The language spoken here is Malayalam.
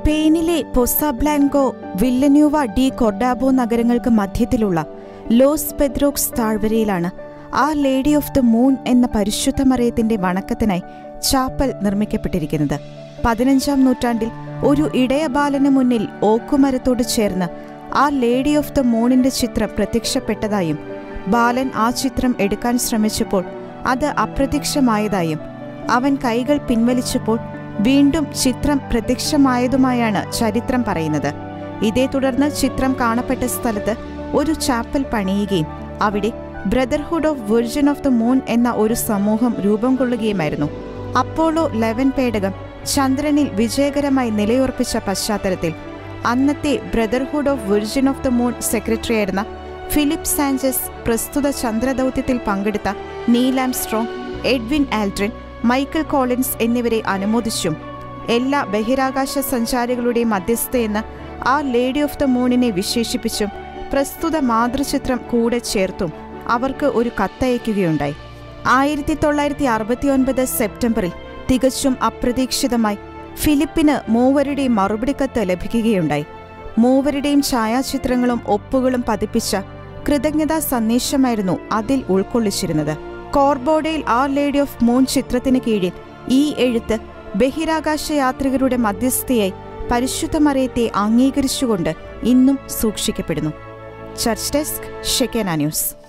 സ്പെയിനിലെ പൊസാബ്ലാങ്കോ വില്ലന്യൂവ ഡി കൊർഡാബോ നഗരങ്ങൾക്ക് മധ്യത്തിലുള്ള ലോസ് പെദ്രോക്സ് താഴ്വരയിലാണ് ആ ലേഡി ഓഫ് ദ മൂൺ എന്ന പരിശുദ്ധ മറയത്തിന്റെ വണക്കത്തിനായി ചാപ്പൽ നിർമ്മിക്കപ്പെട്ടിരിക്കുന്നത് പതിനഞ്ചാം നൂറ്റാണ്ടിൽ ഒരു ഇടയബാലന് മുന്നിൽ ഓക്കുമരത്തോട് ചേർന്ന് ആ ലേഡി ഓഫ് ദ മൂണിന്റെ ചിത്രം പ്രത്യക്ഷപ്പെട്ടതായും ബാലൻ ആ ചിത്രം എടുക്കാൻ ശ്രമിച്ചപ്പോൾ അത് അപ്രത്യക്ഷമായതായും അവൻ കൈകൾ പിൻവലിച്ചപ്പോൾ വീണ്ടും ചിത്രം പ്രത്യക്ഷമായതുമായാണ് ചരിത്രം പറയുന്നത് ഇതേ തുടർന്ന് ചിത്രം കാണപ്പെട്ട സ്ഥലത്ത് ഒരു ചാപ്പൽ പണിയുകയും അവിടെ brotherhood of virgin of the moon എന്ന ഒരു സമൂഹം രൂപം കൊള്ളുകയുമായിരുന്നു അപ്പോളോ ലെവൻ പേടകം ചന്ദ്രനിൽ വിജയകരമായി നിലയുറപ്പിച്ച പശ്ചാത്തലത്തിൽ അന്നത്തെ brotherhood of virgin of the moon സെക്രട്ടറിയായിരുന്ന ഫിലിപ്പ് സാഞ്ചസ് പ്രസ്തുത ചന്ദ്രദൗത്യത്തിൽ പങ്കെടുത്ത Neil Armstrong Edwin Aldrin Michael Collins എന്നിവരെ അനുമോദിച്ചും എല്ലാ ബഹിരാകാശ സഞ്ചാരികളുടെയും മധ്യസ്ഥയെന്ന് ആ ലേഡി ഓഫ് ദ മൂണിനെ വിശേഷിപ്പിച്ചും പ്രസ്തുത മാതൃചിത്രം കൂടെ ചേർത്തും അവർക്ക് ഒരു കത്തയക്കുകയുണ്ടായി ആയിരത്തി തൊള്ളായിരത്തി അറുപത്തിയൊൻപത് സെപ്റ്റംബറിൽ തികച്ചും അപ്രതീക്ഷിതമായി ഫിലിപ്പിന് മൂവരുടെയും മറുപടി കത്ത് ലഭിക്കുകയുണ്ടായി മൂവരുടെയും ഛായാചിത്രങ്ങളും ഒപ്പുകളും പതിപ്പിച്ച കൃതജ്ഞതാ സന്ദേശമായിരുന്നു അതിൽ ഉൾക്കൊള്ളിച്ചിരുന്നത് കോർബോഡയിൽ ആർ ലേഡി ഓഫ് മൂൺ ചിത്രത്തിന് കീഴിൽ ഈ എഴുത്ത് ബഹിരാകാശ യാത്രികരുടെ മധ്യസ്ഥയായി പരിശുദ്ധമറയത്തെ അംഗീകരിച്ചുകൊണ്ട് ഇന്നും സൂക്ഷിക്കപ്പെടുന്നു ചർച്ച് ഡെസ്ക് ഷെക്കേന ന്യൂസ്